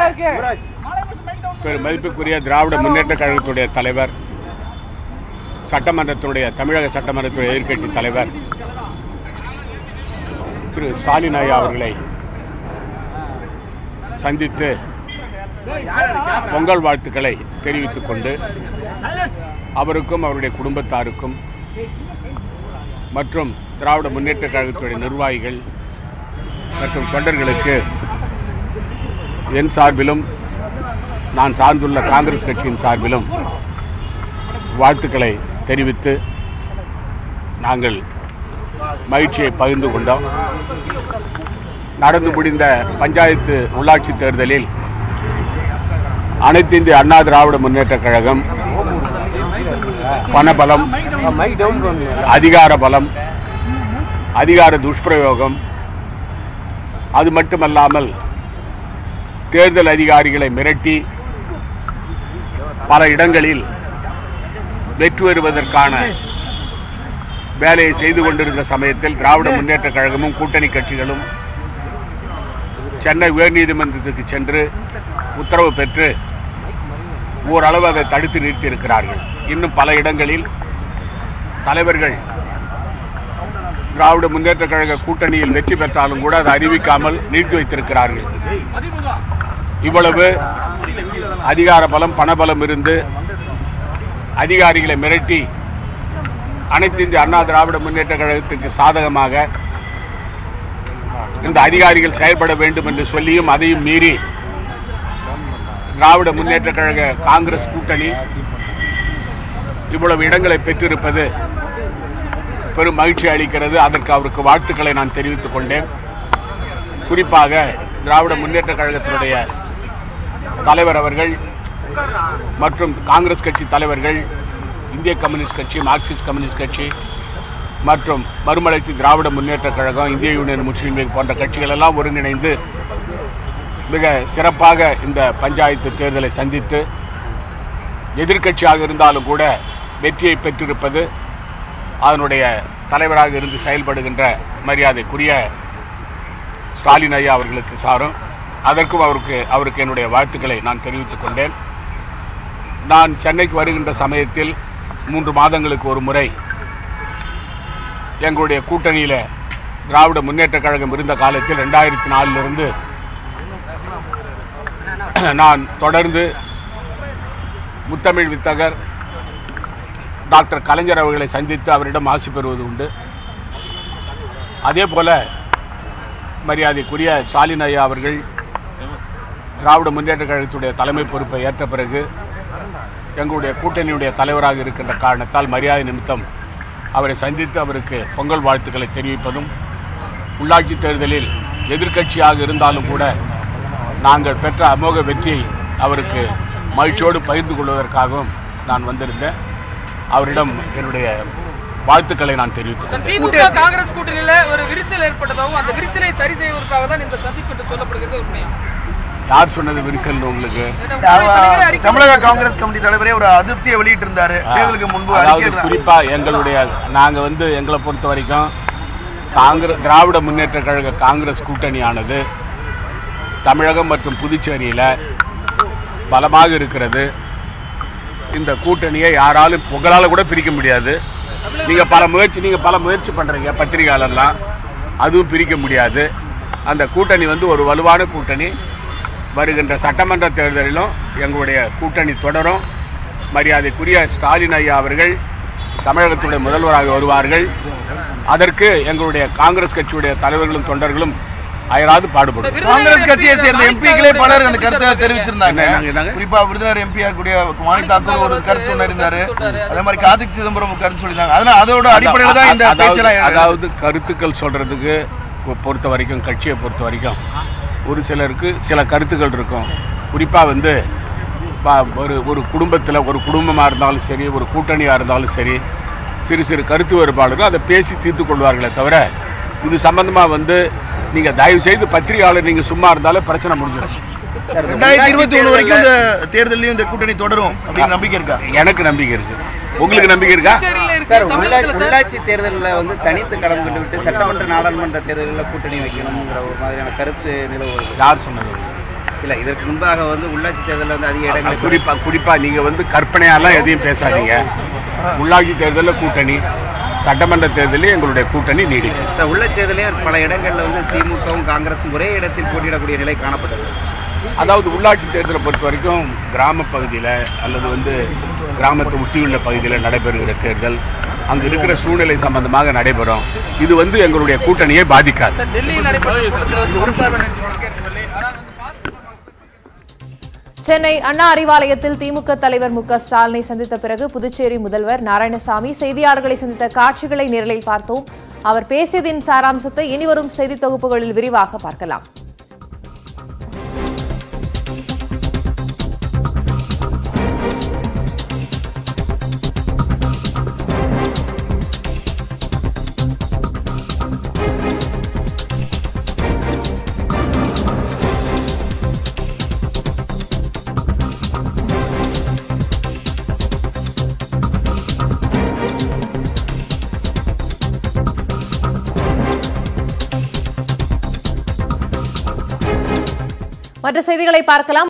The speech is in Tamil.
பெரும் மதிப்புக்குரிய திராவிட முன்னேற்ற கழகத்துடைய தலைவர் சட்டமன்றத்தினுடைய தமிழக சட்டமன்றத்துடைய எதிர்க்கட்சி தலைவர் திரு ஸ்டாலின் ஐயா அவர்களை சந்தித்து பொங்கல் வாழ்த்துக்களை தெரிவித்துக் கொண்டு அவருக்கும் அவருடைய குடும்பத்தாருக்கும் மற்றும் திராவிட முன்னேற்ற கழகத்துடைய நிர்வாகிகள் மற்றும் தொண்டர்களுக்கு என் சார்பிலும் நான் சார்ந்துள்ள காங்கிரஸ் கட்சியின் சார்பிலும் வாழ்த்துக்களை தெரிவித்து நாங்கள் மகிழ்ச்சியை பகிர்ந்து கொண்டோம் நடந்து முடிந்த பஞ்சாயத்து உள்ளாட்சி தேர்தலில் அனைத்து இந்திய அண்ணா திராவிட முன்னேற்ற கழகம் பணபலம் அதிகார பலம் அதிகார துஷ்பிரயோகம் அது மட்டுமல்லாமல் தேர்தல் அதிகாரிகளை மிரட்டி பல இடங்களில் வெற்றி பெறுவதற்கான வேலையை செய்து கொண்டிருந்த சமயத்தில் திராவிட முன்னேற்ற கழகமும் கூட்டணி கட்சிகளும் சென்னை உயர்நீதிமன்றத்துக்கு சென்று உத்தரவு பெற்று ஓரளவு அதை தடுத்து நிறுத்தியிருக்கிறார்கள் இன்னும் பல இடங்களில் தலைவர்கள் திராவிட முன்னேற்ற கழக கூட்டணியில் வெற்றி பெற்றாலும் கூட அதை அறிவிக்காமல் நிறுத்தி வைத்திருக்கிறார்கள் இவ்வளவு அதிகார பலம் பணபலம் இருந்து அதிகாரிகளை மிரட்டி அனைத்து இந்திய அண்ணா திராவிட முன்னேற்ற கழகத்திற்கு சாதகமாக இந்த அதிகாரிகள் செயல்பட வேண்டும் என்று சொல்லியும் அதையும் மீறி திராவிட முன்னேற்ற கழக காங்கிரஸ் கூட்டணி இவ்வளவு இடங்களை பெற்றிருப்பது பெரும் மகிழ்ச்சி அளிக்கிறது அதற்கு அவருக்கு வாழ்த்துக்களை நான் தெரிவித்துக் கொண்டேன் குறிப்பாக திராவிட முன்னேற்ற கழகத்தினுடைய தலைவர் அவர்கள் மற்றும் காங்கிரஸ் கட்சி தலைவர்கள் இந்திய கம்யூனிஸ்ட் கட்சி மார்க்சிஸ்ட் கம்யூனிஸ்ட் கட்சி மற்றும் மறுமலர்ச்சி திராவிட முன்னேற்ற கழகம் இந்திய யூனியன் முஸ்லீம் லீக் போன்ற கட்சிகள் எல்லாம் ஒருங்கிணைந்து மிக சிறப்பாக இந்த பஞ்சாயத்து தேர்தலை சந்தித்து எதிர்க்கட்சியாக இருந்தாலும் கூட வெற்றியை பெற்றிருப்பது அதனுடைய தலைவராக இருந்து செயல்படுகின்ற மரியாதைக்குரிய ஸ்டாலின் ஐயா அவர்களுக்கு சாரும் அதற்கும் அவருக்கு அவருக்கு என்னுடைய வாழ்த்துக்களை நான் தெரிவித்துக் கொண்டேன் நான் சென்னைக்கு வருகின்ற சமயத்தில் மூன்று மாதங்களுக்கு ஒரு முறை எங்களுடைய கூட்டணியில் திராவிட முன்னேற்ற கழகம் இருந்த காலத்தில் ரெண்டாயிரத்தி நாலிலிருந்து நான் தொடர்ந்து முத்தமிழ் வித்தகர் டாக்டர் கலைஞர் அவர்களை சந்தித்து அவரிடம் ஆசி பெறுவது உண்டு அதே போல மரியாதைக்குரிய ஸ்டாலின் ஐயா அவர்கள் திராவிட முன்னேற்ற கழகத்துடைய தலைமை பொறுப்பை ஏற்ற பிறகு எங்களுடைய கூட்டணியுடைய தலைவராக இருக்கின்ற காரணத்தால் மரியாதை நிமித்தம் அவரை சந்தித்து அவருக்கு பொங்கல் வாழ்த்துக்களை தெரிவிப்பதும் உள்ளாட்சி தேர்தலில் எதிர்க்கட்சியாக இருந்தாலும் கூட நாங்கள் பெற்ற அமோக வெற்றியை அவருக்கு மகிழ்ச்சியோடு பகிர்ந்து கொள்வதற்காகவும் நான் வந்திருந்தேன் அவரிடம் என்னுடைய வாழ்த்துக்களை நான் தெரிவித்துக் கொண்டேன். திமுக காங்கிரஸ் கூட்டணியில ஒரு விரிசல் ஏற்பட்டதாகவும் அந்த விரிசலை சரி செய்வதற்காக தான் இந்த சந்திப்பு என்று சொல்லப்படுகிறது உண்மையா யார் சொன்னது விரிசல்னு உங்களுக்கு தமிழக காங்கிரஸ் கமிட்டி தலைவரே ஒரு அதிருப்தியை வெளியிட்டு இருந்தாரு தேர்தலுக்கு முன்பு அதாவது அறிக்கை குறிப்பா எங்களுடைய நாங்க வந்து எங்களை பொறுத்த வரைக்கும் காங்கிரஸ் திராவிட முன்னேற்ற கழக காங்கிரஸ் கூட்டணியானது தமிழகம் மற்றும் புதுச்சேரியில பலமாக இருக்கிறது இந்த கூட்டணியை யாராலும் உங்களால கூட பிரிக்க முடியாது நீங்க பல முயற்சி நீங்க பல முயற்சி பண்றீங்க பத்திரிகையாளர்லாம் அதுவும் பிரிக்க முடியாது அந்த கூட்டணி வந்து ஒரு வலுவான கூட்டணி வருகின்ற சட்டமன்ற தேர்தலிலும் எங்களுடைய கூட்டணி தொடரும் மரியாதைக்குரிய ஸ்டாலின் ஐயா அவர்கள் தமிழகத்துடைய முதல்வராக வருவார்கள் அதற்கு எங்களுடைய காங்கிரஸ் கட்சியுடைய தலைவர்களும் தொண்டர்களும் அயராது பாடுபடும் காங்கிரஸ் கட்சியை சேர்ந்த எம்பிக்களே பலர் அந்த கருத்தை தெரிவிச்சிருந்தாங்க என்னங்க, என்னங்க? குறிப்பா விருதுநகர் எம்பியா கூடிய மாணி தாக்கூர் ஒரு கருத்து சொன்னிருந்தாரு அதே மாதிரி கார்த்திக் சிதம்பரம் ஒரு கருத்து சொல்லியிருந்தாங்க அதனால அதோட அடிப்படையில் தான் இந்த அதாவது- பேச்செல்லாம் எழுது. அதாவது கருத்துக்கள் சொல்றதுக்கு பொ- பொறுத்த வரைக்கும் கட்சியை பொறுத்த வரைக்கும் ஒரு சிலருக்கு சில கருத்துக்கள் இருக்கும் குறிப்பாக வந்து ப- ஒரு ஒரு குடும்பத்தில் ஒரு குடும்பமாக இருந்தாலும் சரி ஒரு கூட்டணியாக இருந்தாலும் சரி சிறு சிறு கருத்து வேறுபாடுகள் அதை பேசி தீர்த்து கொள்வார்களே தவிர இது சம்பந்தமாக வந்து நீங்கள் தயவு செய்து பத்திரிகையாளர் நீங்கள் சும்மா இருந்தாலே பிரச்சனை முடிஞ்சிடும் ரெண்டாயிரத்தி இருபத்தி ஒண்ணு வரைக்கும் இந்த தேர்தலையும் இந்த கூட்டணி தொடரும் அப்படின்னு நம்பிக்கை இருக்கா எனக்கு நம்பிக்கை இருக்கு உங்களுக்கு நம்பிக்கை இருக்கா புதுச்சேரியில சார் இருக்கிற உள்ளாட்சி தமிழகத்துல சார் உள்ளாட்சி தேர்தலில் வந்து தனித்து களம் கண்டு விட்டு சட்டமன்ற நாடாளுமன்ற தேர்தலில் கூட்டணி வைக்கணுங்கிற ஒரு மாதிரியான கருத்து நிலவுவது யார் சொன்னது இல்ல இதற்கு முன்பாக வந்து உள்ளாட்சி தேர்தலில் வந்து அதிக இடங்கள் குறிப்பா குறிப்பா நீங்க வந்து கற்பனையாலாம் எதையும் பேசாதீங்க உள்ளாட்சி தேர்தலில் கூட்டணி சட்டமன்ற தேர்தலில் எங்களுடைய கூட்டணி நீடிக்கும் இந்த உள்ளாட்சி தேர்தலையும் பல இடங்கள்ல வந்து திமுகவும் காங்கிரஸும் ஒரே இடத்தில் போட்டியிடக்கூடிய நிலை காணப்பட்டது அதாவது உள்ளாட்சி தேர்தலை பொறுத்த வரைக்கும் கிராம பகுதியில் அல்லது வந்து கிராமத்தை ஒட்டியுள்ள பகுதியில் நடைபெறுகிற தேர்தல் அங்கே இருக்கிற சூழ்நிலை சம்பந்தமாக நடைபெறும் இது வந்து எங்களுடைய கூட்டணியை பாதிக்காது சார் டெல்லியில் நடைபெற்ற கூட்டத்தில் வந்து ஒரு சார்பு நிர்ணயிக்கப்படவில்லை ஆனால் வந்து பாசிட்டிவ் சென்னை அண்ணா அறிவாலயத்தில் திமுக தலைவர் மு க ஸ்டாலினை சந்தித்த பிறகு புதுச்சேரி முதல்வர் நாராயணசாமி செய்தியாளர்களை சந்தித்த காட்சிகளை நேரலில் பார்த்தோம் அவர் பேசியதின் சாராம்சத்தை இனிவரும் செய்தி தொகுப்புகளில் விரிவாக பார்க்கலாம் மற்ற செய்திகளை பார்க்கலாம்